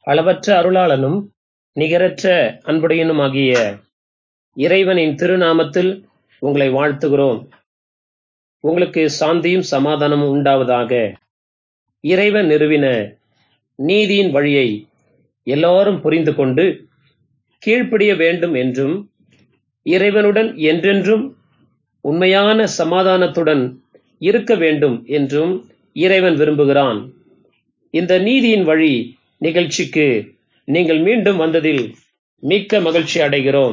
அளவற்ற அருளாளனும் நிகரற்ற அன்புடையனுமாகிய இறைவனின் திருநாமத்தில் உங்களை வாழ்த்துகிறோம் உங்களுக்கு சாந்தியும் சமாதானமும் உண்டாவதாக இறைவன் நிறுவின நீதியின் வழியை எல்லாரும் புரிந்து கொண்டு கீழ்ப்படிய வேண்டும் என்றும் இறைவனுடன் என்றென்றும் உண்மையான சமாதானத்துடன் இருக்க வேண்டும் என்றும் இறைவன் விரும்புகிறான் இந்த நீதியின் வழி நிகழ்ச்சிக்கு நீங்கள் மீண்டும் வந்ததில் மிக்க மகிழ்ச்சி அடைகிறோம்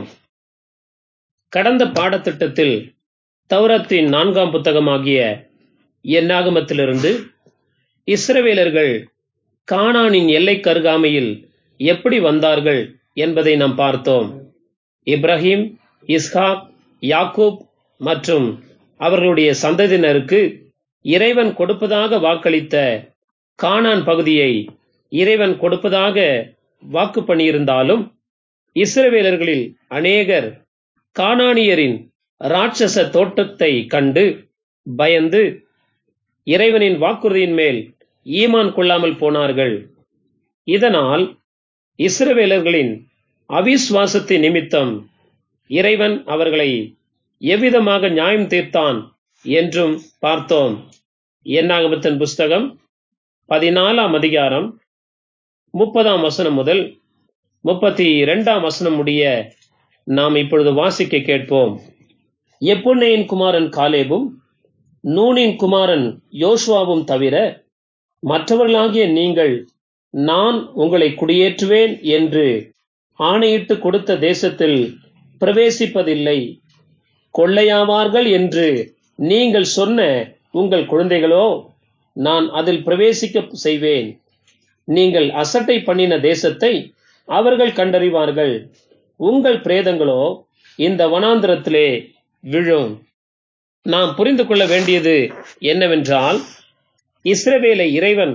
கடந்த பாடத்திட்டத்தில் தௌரத்தின் நான்காம் புத்தகமாகிய எண்ணாகமத்திலிருந்து இஸ்ரவேலர்கள் கானானின் எல்லைக்கு அருகாமையில் எப்படி வந்தார்கள் என்பதை நாம் பார்த்தோம் இப்ராஹிம் இஸ்ஹாக் யாக்கூப் மற்றும் அவர்களுடைய சந்ததியினருக்கு இறைவன் கொடுப்பதாக வாக்களித்த கானான் பகுதியை இறைவன் கொடுப்பதாக வாக்கு பண்ணியிருந்தாலும் இஸ்ரவேலர்களில் அநேகர் கானானியரின் ராட்சச தோட்டத்தை கண்டு பயந்து இறைவனின் வாக்குறுதியின் மேல் ஈமான் கொள்ளாமல் போனார்கள் இதனால் இஸ்ரவேலர்களின் அவிசுவாசத்தின் நிமித்தம் இறைவன் அவர்களை எவ்விதமாக நியாயம் தீர்த்தான் என்றும் பார்த்தோம் என்னாகமத்தின் புஸ்தகம் பதினாலாம் அதிகாரம் முப்பதாம் வசனம் முதல் முப்பத்தி இரண்டாம் வசனம் முடிய நாம் இப்பொழுது வாசிக்க கேட்போம் எப்புன்னையின் குமாரன் காலேபும் நூனின் குமாரன் யோசுவாவும் தவிர மற்றவர்களாகிய நீங்கள் நான் உங்களை குடியேற்றுவேன் என்று ஆணையிட்டு கொடுத்த தேசத்தில் பிரவேசிப்பதில்லை கொள்ளையாவார்கள் என்று நீங்கள் சொன்ன உங்கள் குழந்தைகளோ நான் அதில் பிரவேசிக்க செய்வேன் நீங்கள் அசட்டை பண்ணின தேசத்தை அவர்கள் கண்டறிவார்கள் உங்கள் பிரேதங்களோ இந்த வனாந்திரத்திலே விழும் நாம் புரிந்து கொள்ள வேண்டியது என்னவென்றால் இஸ்ரவேலை இறைவன்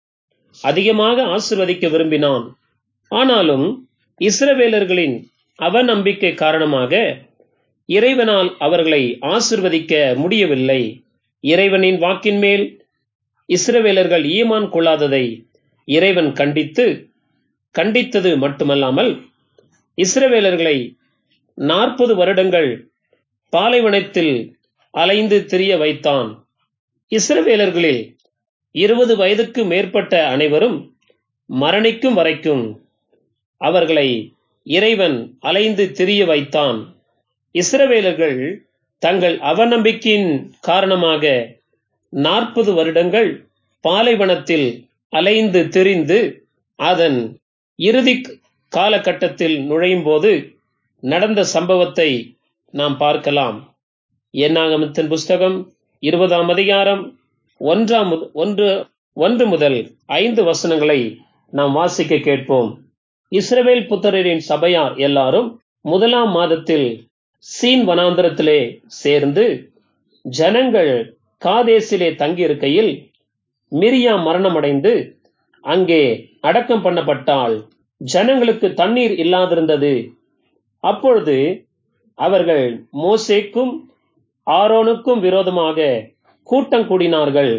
அதிகமாக ஆசிர்வதிக்க விரும்பினான் ஆனாலும் இஸ்ரவேலர்களின் அவநம்பிக்கை காரணமாக இறைவனால் அவர்களை ஆசிர்வதிக்க முடியவில்லை இறைவனின் வாக்கின் மேல் இஸ்ரவேலர்கள் ஈமான் கொள்ளாததை இறைவன் கண்டித்து கண்டித்தது மட்டுமல்லாமல் இஸ்ரவேலர்களை நாற்பது வருடங்கள் பாலைவனத்தில் அலைந்து திரிய வைத்தான் இஸ்ரவேலர்களில் இருபது வயதுக்கு மேற்பட்ட அனைவரும் மரணிக்கும் வரைக்கும் அவர்களை இறைவன் அலைந்து திரிய வைத்தான் இஸ்ரவேலர்கள் தங்கள் அவநம்பிக்கையின் காரணமாக நாற்பது வருடங்கள் பாலைவனத்தில் அலைந்து திரிந்து அதன் இறுதி காலகட்டத்தில் நுழையும் போது நடந்த சம்பவத்தை நாம் பார்க்கலாம் என்னாகமத்தின் புஸ்தகம் இருபதாம் அதிகாரம் ஒன்றாம் ஒன்று ஒன்று முதல் ஐந்து வசனங்களை நாம் வாசிக்க கேட்போம் இஸ்ரவேல் புத்தரின் சபையார் எல்லாரும் முதலாம் மாதத்தில் சீன் வனாந்திரத்திலே சேர்ந்து ஜனங்கள் காதேசிலே தங்கியிருக்கையில் மிரியா மரணமடைந்து அங்கே அடக்கம் பண்ணப்பட்டால் ஜனங்களுக்கு தண்ணீர் இல்லாதிருந்தது அப்பொழுது அவர்கள் மோசேக்கும் ஆரோனுக்கும் விரோதமாக கூட்டம் கூடினார்கள்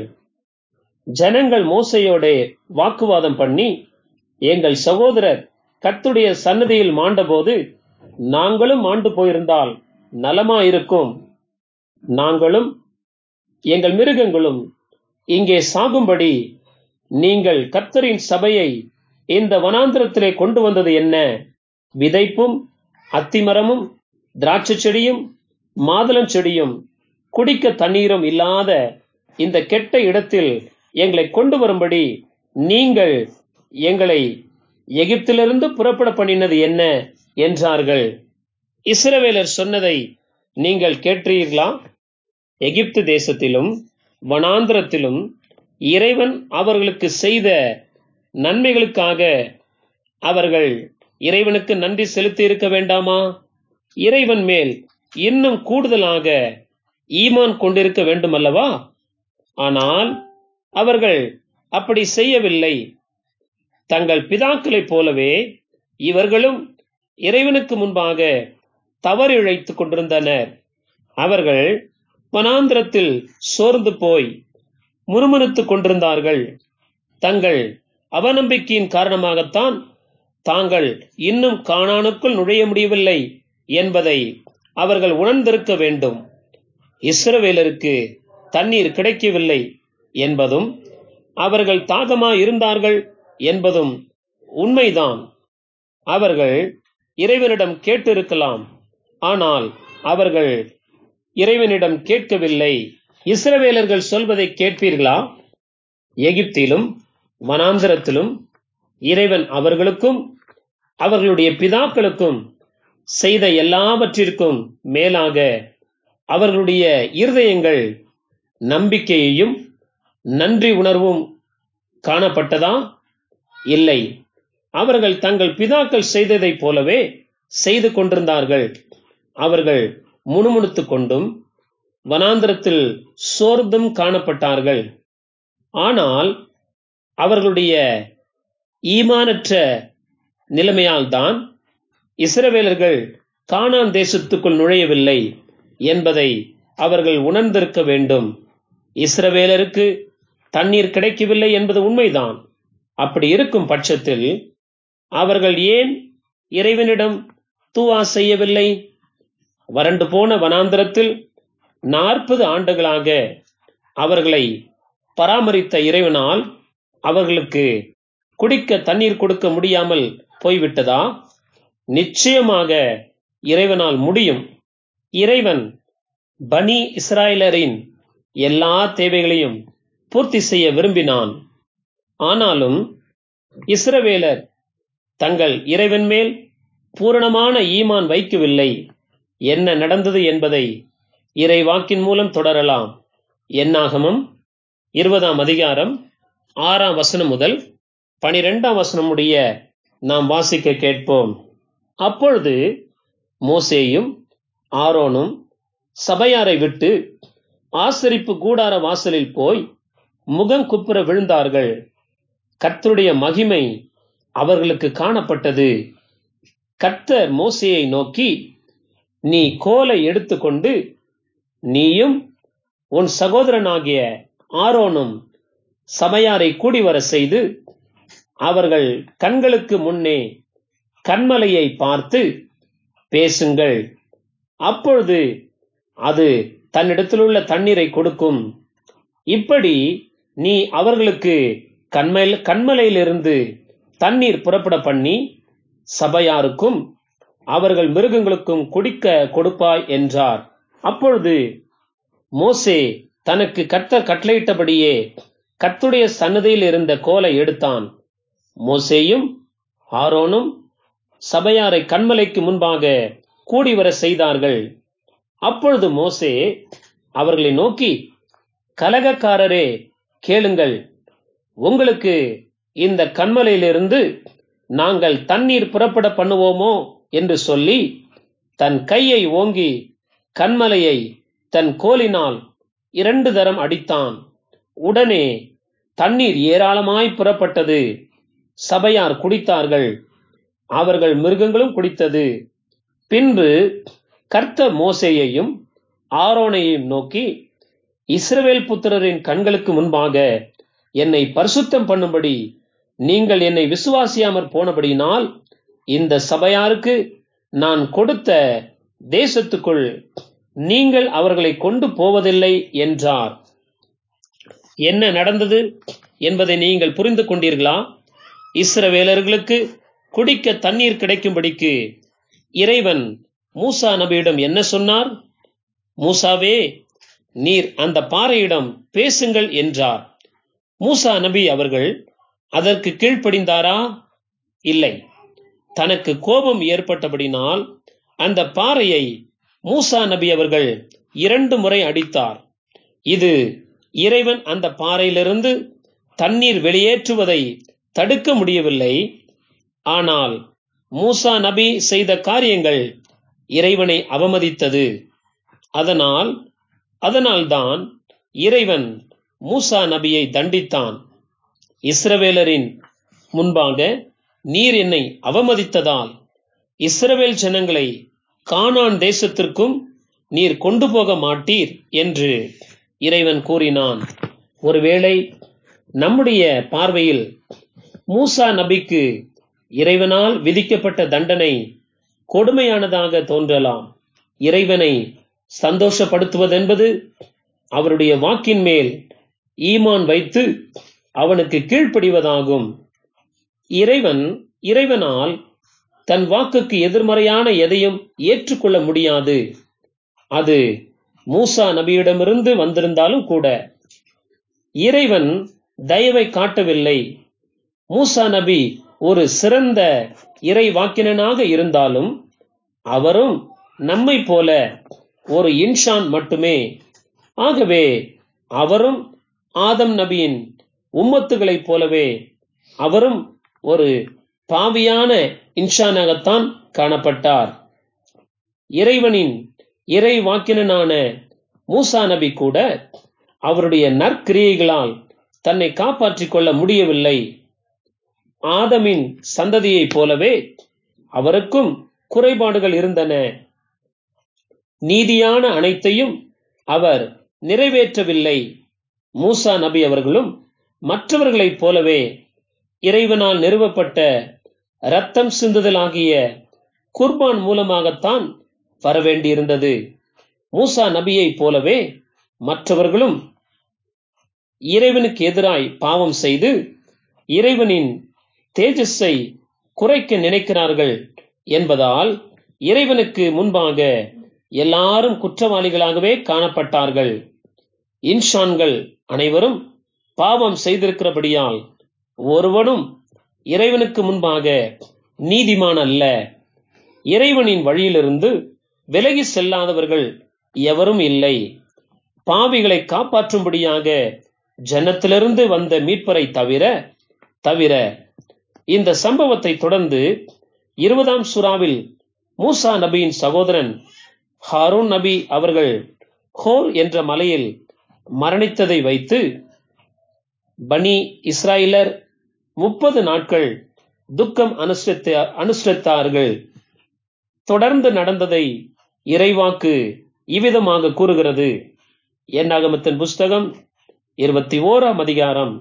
ஜனங்கள் மோசையோட வாக்குவாதம் பண்ணி எங்கள் சகோதரர் கத்துடைய சன்னதியில் மாண்டபோது நாங்களும் மாண்டு போயிருந்தால் நலமா இருக்கும் நாங்களும் எங்கள் மிருகங்களும் இங்கே சாகும்படி நீங்கள் கர்த்தரின் சபையை இந்த வனாந்திரத்திலே கொண்டு வந்தது என்ன விதைப்பும் அத்திமரமும் திராட்சை செடியும் மாதுளம் செடியும் குடிக்க தண்ணீரும் இல்லாத இந்த கெட்ட இடத்தில் எங்களை கொண்டு வரும்படி நீங்கள் எங்களை எகிப்திலிருந்து புறப்பட பண்ணினது என்ன என்றார்கள் இஸ்ரவேலர் சொன்னதை நீங்கள் கேட்டீர்களா எகிப்து தேசத்திலும் வனாந்திரத்திலும் இறைவன் அவர்களுக்கு செய்த நன்மைகளுக்காக அவர்கள் இறைவனுக்கு நன்றி செலுத்தி இருக்க வேண்டாமா இறைவன் மேல் இன்னும் கூடுதலாக ஈமான் கொண்டிருக்க வேண்டும் அல்லவா ஆனால் அவர்கள் அப்படி செய்யவில்லை தங்கள் பிதாக்களைப் போலவே இவர்களும் இறைவனுக்கு முன்பாக தவறு இழைத்துக் கொண்டிருந்தனர் அவர்கள் வனாந்திரத்தில் சோர்ந்து போய் முறுமுறுத்துக் கொண்டிருந்தார்கள் தங்கள் அவநம்பிக்கையின் காரணமாகத்தான் தாங்கள் இன்னும் கானானுக்குள் நுழைய முடியவில்லை என்பதை அவர்கள் உணர்ந்திருக்க வேண்டும் இஸ்ரவேலருக்கு தண்ணீர் கிடைக்கவில்லை என்பதும் அவர்கள் தாகமாய் இருந்தார்கள் என்பதும் உண்மைதான் அவர்கள் இறைவனிடம் கேட்டிருக்கலாம் ஆனால் அவர்கள் இறைவனிடம் கேட்கவில்லை இஸ்ரவேலர்கள் சொல்வதை கேட்பீர்களா எகிப்திலும் வனாந்திரத்திலும் இறைவன் அவர்களுக்கும் அவர்களுடைய பிதாக்களுக்கும் செய்த எல்லாவற்றிற்கும் மேலாக அவர்களுடைய இருதயங்கள் நம்பிக்கையையும் நன்றி உணர்வும் காணப்பட்டதா இல்லை அவர்கள் தங்கள் பிதாக்கள் செய்ததைப் போலவே செய்து கொண்டிருந்தார்கள் அவர்கள் முணுமுணுத்துக் கொண்டும் வனாந்திரத்தில் சோர்ந்தும் காணப்பட்டார்கள் ஆனால் அவர்களுடைய ஈமானற்ற நிலைமையால் தான் இஸ்ரவேலர்கள் கானான் தேசத்துக்குள் நுழையவில்லை என்பதை அவர்கள் உணர்ந்திருக்க வேண்டும் இஸ்ரவேலருக்கு தண்ணீர் கிடைக்கவில்லை என்பது உண்மைதான் அப்படி இருக்கும் பட்சத்தில் அவர்கள் ஏன் இறைவனிடம் தூவா செய்யவில்லை வறண்டு போன வனாந்திரத்தில் நாற்பது ஆண்டுகளாக அவர்களை பராமரித்த இறைவனால் அவர்களுக்கு குடிக்க தண்ணீர் கொடுக்க முடியாமல் போய்விட்டதா நிச்சயமாக இறைவனால் முடியும் இறைவன் பனி இஸ்ராயலரின் எல்லா தேவைகளையும் பூர்த்தி செய்ய விரும்பினான் ஆனாலும் இஸ்ரவேலர் தங்கள் இறைவன் மேல் பூரணமான ஈமான் வைக்கவில்லை என்ன நடந்தது என்பதை இறைவாக்கின் மூலம் தொடரலாம் என்னாகமம் இருபதாம் அதிகாரம் ஆறாம் வசனம் முதல் பனிரெண்டாம் வசனம் முடிய நாம் வாசிக்க கேட்போம் அப்பொழுது மோசேயும் ஆரோனும் சபையாரை விட்டு ஆசரிப்பு கூடார வாசலில் போய் முகம் குப்புற விழுந்தார்கள் கர்த்தருடைய மகிமை அவர்களுக்கு காணப்பட்டது கர்த்தர் மோசேயை நோக்கி நீ கோலை எடுத்துக்கொண்டு நீயும் உன் சகோதரனாகிய ஆரோனும் சபையாரை கூடிவர செய்து அவர்கள் கண்களுக்கு முன்னே கண்மலையை பார்த்து பேசுங்கள் அப்பொழுது அது தன்னிடத்திலுள்ள தண்ணீரை கொடுக்கும் இப்படி நீ அவர்களுக்கு கண்மல் கண்மலையிலிருந்து தண்ணீர் புறப்பட பண்ணி சபையாருக்கும் அவர்கள் மிருகங்களுக்கும் குடிக்க கொடுப்பாய் என்றார் அப்பொழுது மோசே தனக்கு கர்த்தர் கட்டளையிட்டபடியே கர்த்துடைய சன்னதியில் இருந்த கோலை எடுத்தான் மோசேயும் ஆரோனும் சபையாரை கண்மலைக்கு முன்பாக கூடிவர செய்தார்கள் அப்பொழுது மோசே அவர்களை நோக்கி கலகக்காரரே கேளுங்கள் உங்களுக்கு இந்த கண்மலையிலிருந்து நாங்கள் தண்ணீர் புறப்பட பண்ணுவோமோ என்று சொல்லி தன் கையை ஓங்கி கண்மலையை தன் கோலினால் இரண்டு தரம் அடித்தான் உடனே தண்ணீர் ஏராளமாய் புறப்பட்டது சபையார் குடித்தார்கள் அவர்கள் மிருகங்களும் குடித்தது பின்பு கர்த்தர் மோசேயையும் ஆரோனையும் நோக்கி இஸ்ரவேல் புத்திரரின் கண்களுக்கு முன்பாக என்னை பரிசுத்தம் பண்ணும்படி நீங்கள் என்னை விசுவாசியாமற் போனபடியினால் இந்த சபையாருக்கு நான் கொடுத்த தேசத்துக்குள் நீங்கள் அவர்களை கொண்டு போவதில்லை என்றார் என்ன நடந்தது என்பதை நீங்கள் புரிந்து கொண்டீர்களா இஸ்ரவேலர்களுக்கு குடிக்க தண்ணீர் கிடைக்கும்படிக்கு இறைவன் மூசா நபியிடம் என்ன சொன்னார் மூசாவே நீர் அந்த பாறையிடம் பேசுங்கள் என்றார் மூசா நபி அவர்கள் அதற்கு கீழ்ப்படிந்தாரா இல்லை தனக்கு கோபம் ஏற்பட்டபடினால் அந்த பாறையை மூசா நபி அவர்கள் இரண்டு முறை அடித்தார் இது இறைவன் அந்த பாறையிலிருந்து தண்ணீர் வெளியேற்றுவதை தடுக்க முடியவில்லை ஆனால் மூசா நபி செய்த காரியங்கள் இறைவனை அவமதித்தது அதனால் அதனால்தான் இறைவன் மூசா நபியை தண்டித்தான் இஸ்ரவேலரின் முன்பாக நீர் என்னை அவமதித்ததால் இஸ்ரவேல் ஜனங்களை கானான் தேசத்திற்கும் நீர் கொண்டு போக மாட்டீர் என்று இறைவன் கூறினான் ஒருவேளை நம்முடைய பார்வையில் மூசா நபிக்கு இறைவனால் விதிக்கப்பட்ட தண்டனை கொடுமையானதாக தோன்றலாம் இறைவனை சந்தோஷப்படுத்துவதென்பது அவருடைய வாக்கின் மேல் ஈமான் வைத்து அவனுக்கு கீழ்ப்படிவதாகும் இறைவன் இறைவனால் தன் வாக்குக்கு எதிர்மறையான எதையும் ஏற்றுக்கொள்ள முடியாது அது மூசா நபியிடமிருந்து வந்திருந்தாலும் கூட இறைவன் தயவை காட்டவில்லை மூசா நபி ஒரு சிறந்த இறை வாக்கினனாக இருந்தாலும் அவரும் நம்மை போல ஒரு இன்ஷான் மட்டுமே ஆகவே அவரும் ஆதம் நபியின் உம்மத்துகளைப் போலவே அவரும் ஒரு பாவியான இன்ஷானாகத்தான் காணப்பட்டார் இறைவனின் இறை வாக்கினனான மூசா நபி கூட அவருடைய நற்கிரியைகளால் தன்னை காப்பாற்றிக் கொள்ள முடியவில்லை ஆதமின் சந்ததியைப் போலவே அவருக்கும் குறைபாடுகள் இருந்தன நீதியான அனைத்தையும் அவர் நிறைவேற்றவில்லை மூசா நபி அவர்களும் மற்றவர்களைப் போலவே இறைவனால் நிறுவப்பட்ட ரத்தம் சிந்துதல் ஆகிய குர்பான் மூலமாகத்தான் வரவேண்டியிருந்தது மூசா நபியைப் போலவே மற்றவர்களும் இறைவனுக்கு எதிராய் பாவம் செய்து இறைவனின் தேஜஸை குறைக்க நினைக்கிறார்கள் என்பதால் இறைவனுக்கு முன்பாக எல்லாரும் குற்றவாளிகளாகவே காணப்பட்டார்கள் இன்ஷான்கள் அனைவரும் பாவம் செய்திருக்கிறபடியால் ஒருவனும் இறைவனுக்கு முன்பாக நீதிமான் அல்ல இறைவனின் வழியிலிருந்து விலகி செல்லாதவர்கள் எவரும் இல்லை பாவிகளை காப்பாற்றும்படியாக ஜன்னத்திலிருந்து வந்த மீட்பரை தவிர தவிர இந்த சம்பவத்தை தொடர்ந்து இருபதாம் சுறாவில் மூசா நபியின் சகோதரன் ஹாரூன் நபி அவர்கள் ஹோர் என்ற மலையில் மரணித்ததை வைத்து பனி இஸ்ராயலர் முப்பது நாட்கள் துக்கம் அனுஷ்டித்த அனுஷ்டித்தார்கள் தொடர்ந்து நடந்ததை இறைவாக்கு இவ்விதமாக கூறுகிறது என்னாகமத்தின் புஸ்தகம் இருபத்தி ஓராம் அதிகாரம்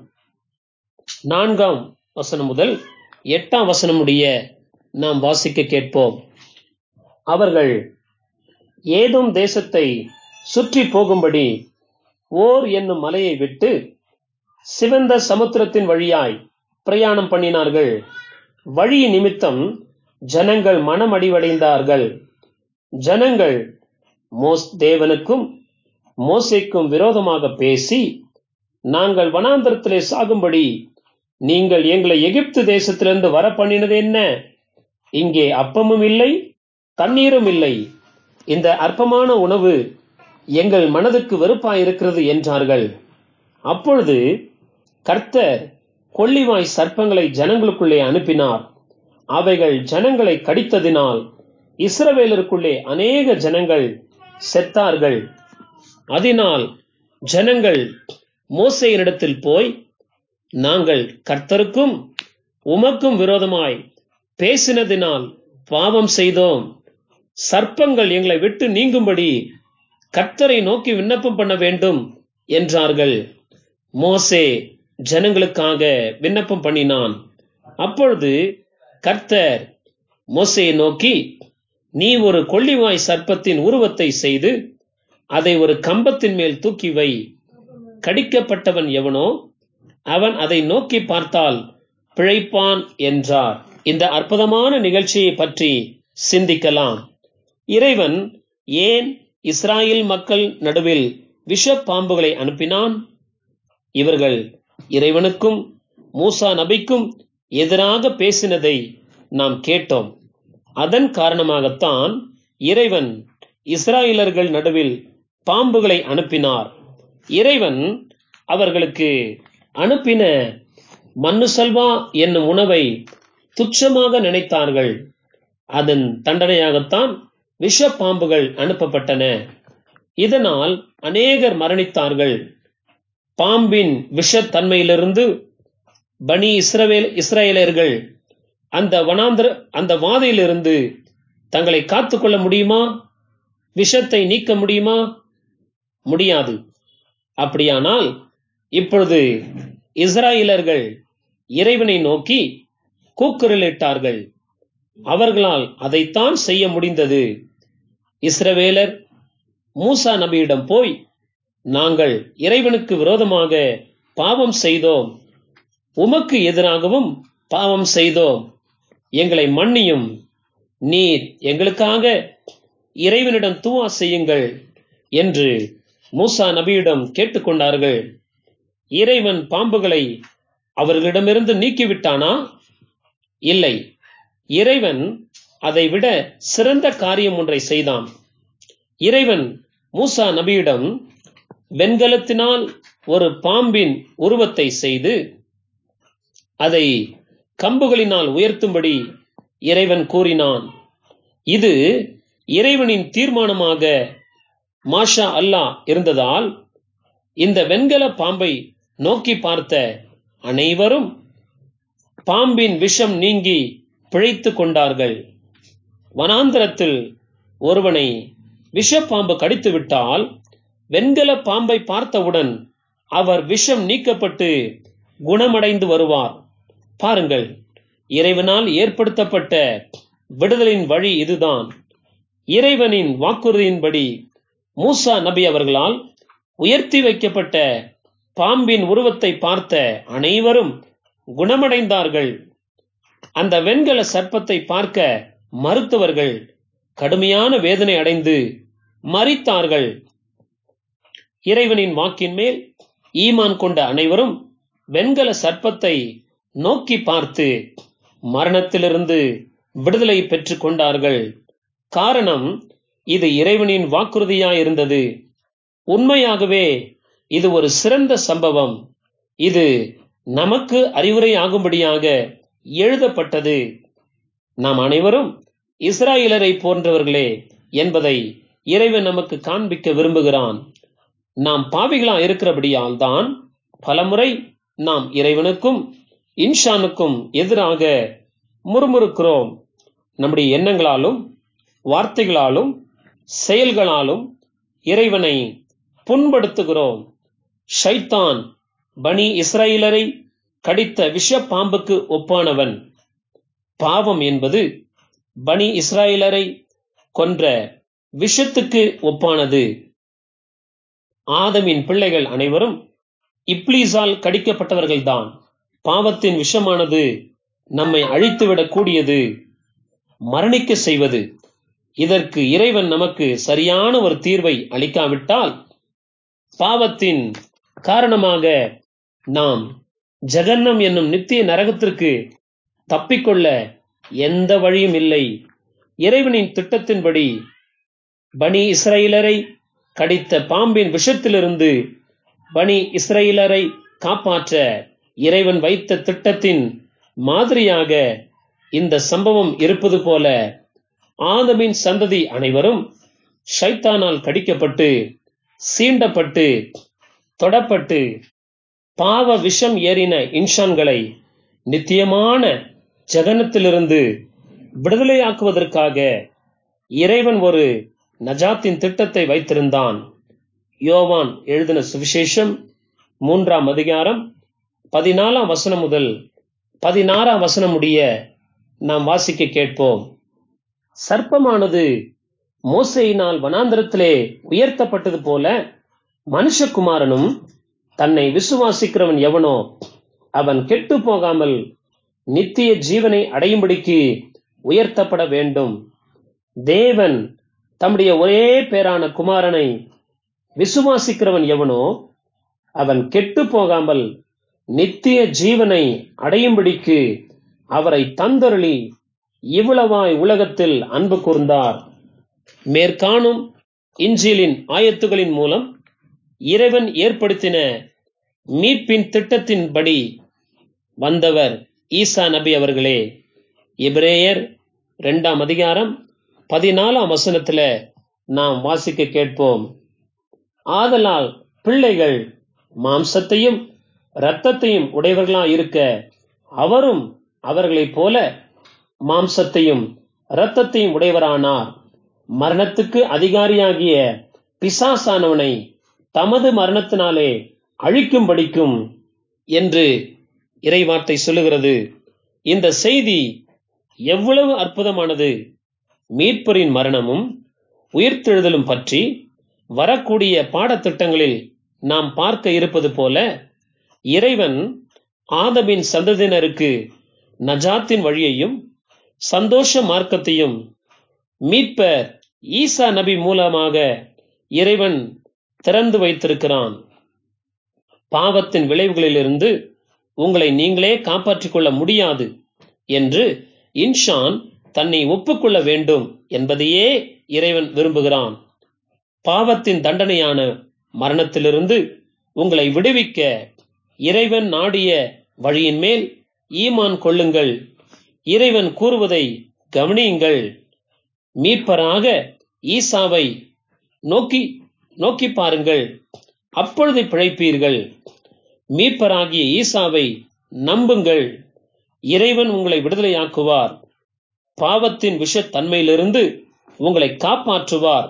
நான்காம் வசனம் முதல் எட்டாம் வசனம் முடிய நாம் வாசிக்க கேட்போம் அவர்கள் ஏதும் தேசத்தை சுற்றி போகும்படி ஓர் என்னும் மலையை விட்டு சிவந்த சமுத்திரத்தின் வழியாய் பிரயாணம் பண்ணினார்கள் வழி நிமித்தம் ஜனங்கள் மனமடிவடைந்தார்கள் ஜனங்கள் மோஸ் தேவனுக்கும் மோசைக்கும் விரோதமாக பேசி நாங்கள் வனாந்தரத்திலே சாகும்படி நீங்கள் எங்களை எகிப்து தேசத்திலிருந்து வர பண்ணினது என்ன இங்கே அப்பமும் இல்லை தண்ணீரும் இல்லை இந்த அற்பமான உணவு எங்கள் மனதுக்கு வெறுப்பாயிருக்கிறது என்றார்கள் அப்பொழுது கர்த்தர் கொள்ளிவாய் சர்ப்பங்களை ஜனங்களுக்குள்ளே அனுப்பினார் அவைகள் ஜனங்களை கடித்ததினால் இஸ்ரவேலருக்குள்ளே அநேக ஜனங்கள் செத்தார்கள் அதனால் ஜனங்கள் மோசையினிடத்தில் போய் நாங்கள் கர்த்தருக்கும் உமக்கும் விரோதமாய் பேசினதினால் பாவம் செய்தோம் சர்ப்பங்கள் எங்களை விட்டு நீங்கும்படி கர்த்தரை நோக்கி விண்ணப்பம் பண்ண வேண்டும் என்றார்கள் மோசே ஜனங்களுக்காக விண்ணப்பம் பண்ணினான் அப்பொழுது கர்த்தர் மோசையை நோக்கி நீ ஒரு கொள்ளிவாய் சர்ப்பத்தின் உருவத்தை செய்து அதை ஒரு கம்பத்தின் மேல் தூக்கி வை கடிக்கப்பட்டவன் எவனோ அவன் அதை நோக்கி பார்த்தால் பிழைப்பான் என்றார் இந்த அற்புதமான நிகழ்ச்சியை பற்றி சிந்திக்கலாம் இறைவன் ஏன் இஸ்ராயேல் மக்கள் நடுவில் விஷ பாம்புகளை அனுப்பினான் இவர்கள் இறைவனுக்கும் மூசா நபிக்கும் எதிராக பேசினதை நாம் கேட்டோம் அதன் காரணமாகத்தான் இறைவன் இஸ்ராயலர்கள் நடுவில் பாம்புகளை அனுப்பினார் இறைவன் அவர்களுக்கு அனுப்பின மன்னுசல்வா என்னும் உணவை துச்சமாக நினைத்தார்கள் அதன் தண்டனையாகத்தான் விஷ பாம்புகள் அனுப்பப்பட்டன இதனால் அநேகர் மரணித்தார்கள் பாம்பின் விஷத்தன்மையிலிருந்து பனி இஸ்ரவேல் இஸ்ரேலர்கள் அந்த வனாந்திர அந்த வாதையிலிருந்து தங்களை காத்துக்கொள்ள முடியுமா விஷத்தை நீக்க முடியுமா முடியாது அப்படியானால் இப்பொழுது இஸ்ராயலர்கள் இறைவனை நோக்கி கூக்குரலிட்டார்கள் அவர்களால் அதைத்தான் செய்ய முடிந்தது இஸ்ரவேலர் மூசா நபியிடம் போய் நாங்கள் இறைவனுக்கு விரோதமாக பாவம் செய்தோம் உமக்கு எதிராகவும் பாவம் செய்தோம் எங்களை மன்னியும் நீர் எங்களுக்காக இறைவனிடம் தூவா செய்யுங்கள் என்று மூசா நபியிடம் கேட்டுக்கொண்டார்கள் இறைவன் பாம்புகளை அவர்களிடமிருந்து நீக்கிவிட்டானா இல்லை இறைவன் அதைவிட சிறந்த காரியம் ஒன்றை செய்தான் இறைவன் மூசா நபியிடம் வெண்கலத்தினால் ஒரு பாம்பின் உருவத்தை செய்து அதை கம்புகளினால் உயர்த்தும்படி இறைவன் கூறினான் இது இறைவனின் தீர்மானமாக மாஷா அல்லாஹ் இருந்ததால் இந்த வெண்கல பாம்பை நோக்கி பார்த்த அனைவரும் பாம்பின் விஷம் நீங்கி பிழைத்துக் கொண்டார்கள் வனாந்தரத்தில் ஒருவனை விஷப்பாம்பு கடித்து விட்டால் வெண்கல பாம்பை பார்த்தவுடன் அவர் விஷம் நீக்கப்பட்டு குணமடைந்து வருவார் பாருங்கள் இறைவனால் ஏற்படுத்தப்பட்ட விடுதலின் வழி இதுதான் இறைவனின் வாக்குறுதியின்படி மூசா நபி அவர்களால் உயர்த்தி வைக்கப்பட்ட பாம்பின் உருவத்தை பார்த்த அனைவரும் குணமடைந்தார்கள் அந்த வெண்கல சர்ப்பத்தை பார்க்க மறுத்தவர்கள் கடுமையான வேதனை அடைந்து மறித்தார்கள் இறைவனின் வாக்கின் மேல் ஈமான் கொண்ட அனைவரும் வெண்கல சர்ப்பத்தை நோக்கி பார்த்து மரணத்திலிருந்து விடுதலை பெற்றுக் கொண்டார்கள் காரணம் இது இறைவனின் வாக்குறுதியாயிருந்தது உண்மையாகவே இது ஒரு சிறந்த சம்பவம் இது நமக்கு அறிவுரை ஆகும்படியாக எழுதப்பட்டது நாம் அனைவரும் இஸ்ராயலரை போன்றவர்களே என்பதை இறைவன் நமக்கு காண்பிக்க விரும்புகிறான் நாம் பாவிகளா இருக்கிறபடியால் தான் பலமுறை நாம் இறைவனுக்கும் இன்ஷானுக்கும் எதிராக முறுமுறுக்கிறோம் நம்முடைய எண்ணங்களாலும் வார்த்தைகளாலும் செயல்களாலும் இறைவனை புண்படுத்துகிறோம் ஷைத்தான் பனி இஸ்ராயலரை கடித்த விஷ பாம்புக்கு ஒப்பானவன் பாவம் என்பது பனி இஸ்ராயலரை கொன்ற விஷத்துக்கு ஒப்பானது ஆதமின் பிள்ளைகள் அனைவரும் இப்ளீஸால் கடிக்கப்பட்டவர்கள்தான் பாவத்தின் விஷமானது நம்மை அழித்துவிடக் கூடியது மரணிக்க செய்வது இதற்கு இறைவன் நமக்கு சரியான ஒரு தீர்வை அளிக்காவிட்டால் பாவத்தின் காரணமாக நாம் ஜெகன்னம் என்னும் நித்திய நரகத்திற்கு தப்பிக்கொள்ள எந்த வழியும் இல்லை இறைவனின் திட்டத்தின்படி பனி இஸ்ரேலரை கடித்த பாம்பின் விஷத்திலிருந்து பனி இஸ்ரேலரை காப்பாற்ற இறைவன் வைத்த திட்டத்தின் மாதிரியாக இந்த சம்பவம் இருப்பது போல ஆதமின் சந்ததி அனைவரும் ஷைத்தானால் கடிக்கப்பட்டு சீண்டப்பட்டு தொடப்பட்டு பாவ விஷம் ஏறின இன்ஷான்களை நித்தியமான ஜெகனத்திலிருந்து விடுதலையாக்குவதற்காக இறைவன் ஒரு நஜாத்தின் திட்டத்தை வைத்திருந்தான் யோவான் எழுதின சுவிசேஷம் மூன்றாம் அதிகாரம் பதினாலாம் வசனம் முதல் பதினாறாம் வசனம் முடிய நாம் வாசிக்க கேட்போம் சர்ப்பமானது மோசையினால் வனாந்திரத்திலே உயர்த்தப்பட்டது போல மனுஷகுமாரனும் தன்னை விசுவாசிக்கிறவன் எவனோ அவன் கெட்டு போகாமல் நித்திய ஜீவனை அடையும்படிக்கு உயர்த்தப்பட வேண்டும் தேவன் தம்முடைய ஒரே பேரான குமாரனை விசுவாசிக்கிறவன் எவனோ அவன் கெட்டு போகாமல் நித்திய ஜீவனை அடையும்படிக்கு அவரை தந்தருளி இவ்வளவாய் உலகத்தில் அன்பு கூர்ந்தார் மேற்காணும் இஞ்சிலின் ஆயத்துகளின் மூலம் இறைவன் ஏற்படுத்தின மீட்பின் திட்டத்தின்படி வந்தவர் ஈசா நபி அவர்களே எபிரேயர் இரண்டாம் அதிகாரம் பதினாலாம் வசனத்துல நாம் வாசிக்க கேட்போம் ஆதலால் பிள்ளைகள் மாம்சத்தையும் இரத்தத்தையும் உடையவர்களா இருக்க அவரும் அவர்களைப் போல மாம்சத்தையும் இரத்தத்தையும் உடையவரானார் மரணத்துக்கு அதிகாரியாகிய பிசாசானவனை தமது மரணத்தினாலே அழிக்கும்படிக்கும் என்று இறைவார்த்தை சொல்லுகிறது இந்த செய்தி எவ்வளவு அற்புதமானது மீட்பரின் மரணமும் உயிர்த்தெழுதலும் பற்றி வரக்கூடிய பாடத்திட்டங்களில் நாம் பார்க்க இருப்பது போல இறைவன் ஆதமின் சந்ததியினருக்கு நஜாத்தின் வழியையும் சந்தோஷ மார்க்கத்தையும் மீட்பர் ஈசா நபி மூலமாக இறைவன் திறந்து வைத்திருக்கிறான் பாவத்தின் விளைவுகளிலிருந்து உங்களை நீங்களே காப்பாற்றிக் கொள்ள முடியாது என்று இன்ஷான் தன்னை ஒப்புக்கொள்ள வேண்டும் என்பதையே இறைவன் விரும்புகிறான் பாவத்தின் தண்டனையான மரணத்திலிருந்து உங்களை விடுவிக்க இறைவன் நாடிய வழியின் மேல் ஈமான் கொள்ளுங்கள் இறைவன் கூறுவதை கவனியுங்கள் மீட்பராக ஈசாவை நோக்கி நோக்கி பாருங்கள் அப்பொழுது பிழைப்பீர்கள் மீட்பராகிய ஈசாவை நம்புங்கள் இறைவன் உங்களை விடுதலையாக்குவார் பாவத்தின் விஷத்தன்மையிலிருந்து உங்களை காப்பாற்றுவார்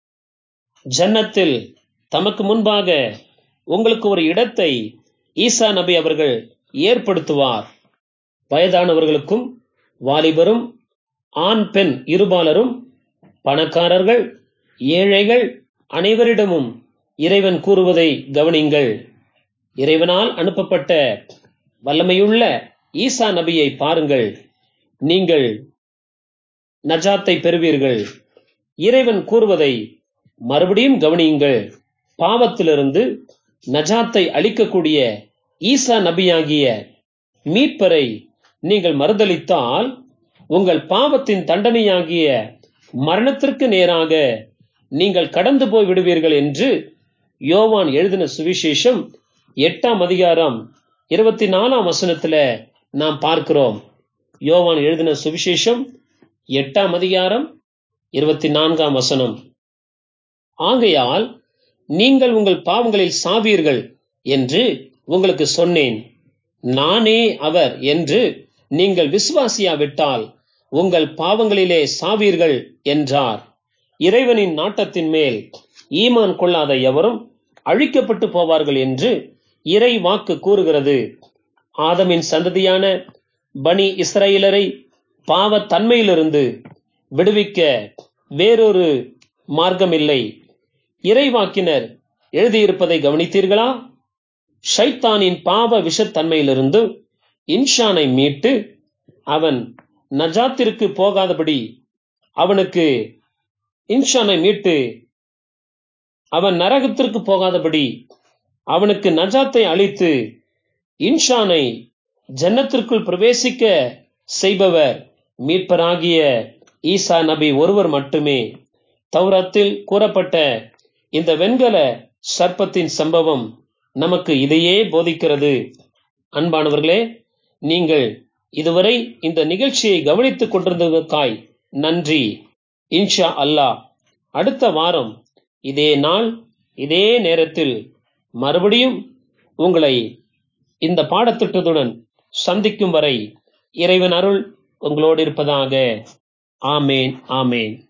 ஜன்னத்தில் தமக்கு முன்பாக உங்களுக்கு ஒரு இடத்தை ஈசா நபி அவர்கள் ஏற்படுத்துவார் வயதானவர்களுக்கும் வாலிபரும் ஆண் பெண் இருபாலரும் பணக்காரர்கள் ஏழைகள் அனைவரிடமும் இறைவன் கூறுவதை கவனிங்கள் இறைவனால் அனுப்பப்பட்ட வல்லமையுள்ள ஈசா நபியை பாருங்கள் நீங்கள் நஜாத்தை பெறுவீர்கள் இறைவன் கூறுவதை மறுபடியும் கவனியுங்கள் பாவத்திலிருந்து நஜாத்தை அளிக்கக்கூடிய ஈசா நபியாகிய மீட்பரை நீங்கள் மறுதளித்தால் உங்கள் பாவத்தின் தண்டனையாகிய மரணத்திற்கு நேராக நீங்கள் கடந்து போய் விடுவீர்கள் என்று யோவான் எழுதின சுவிசேஷம் எட்டாம் அதிகாரம் இருபத்தி நாலாம் வசனத்துல நாம் பார்க்கிறோம் யோவான் எழுதின சுவிசேஷம் எட்டாம் அதிகாரம் இருபத்தி நான்காம் வசனம் ஆகையால் நீங்கள் உங்கள் பாவங்களில் சாவீர்கள் என்று உங்களுக்கு சொன்னேன் நானே அவர் என்று நீங்கள் விசுவாசியாவிட்டால் உங்கள் பாவங்களிலே சாவீர்கள் என்றார் இறைவனின் நாட்டத்தின் மேல் ஈமான் கொள்ளாத எவரும் அழிக்கப்பட்டு போவார்கள் என்று இறை வாக்கு கூறுகிறது ஆதமின் சந்ததியான பனி இஸ்ரேலரை பாவத்தன்மையிலிருந்து விடுவிக்க வேறொரு மார்க்கமில்லை இறைவாக்கினர் எழுதியிருப்பதை கவனித்தீர்களா ஷைத்தானின் பாவ விஷத்தன்மையிலிருந்து இன்ஷானை மீட்டு அவன் நஜாத்திற்கு போகாதபடி அவனுக்கு இன்ஷானை மீட்டு அவன் நரகத்திற்கு போகாதபடி அவனுக்கு நஜாத்தை அளித்து இன்ஷானை ஜன்னத்திற்குள் பிரவேசிக்க செய்பவர் மீட்பராகிய ஈசா நபி ஒருவர் மட்டுமே தௌரத்தில் கூறப்பட்ட இந்த வெண்கல சர்ப்பத்தின் சம்பவம் நமக்கு இதையே போதிக்கிறது அன்பானவர்களே நீங்கள் இதுவரை இந்த நிகழ்ச்சியை கவனித்துக் கொண்டிருந்ததற்காய் நன்றி இன்ஷா அல்லாஹ் அடுத்த வாரம் இதே நாள் இதே நேரத்தில் மறுபடியும் உங்களை இந்த பாடத்திட்டத்துடன் சந்திக்கும் வரை இறைவன் அருள் உங்களோடு இருப்பதாக ஆமேன் ஆமேன்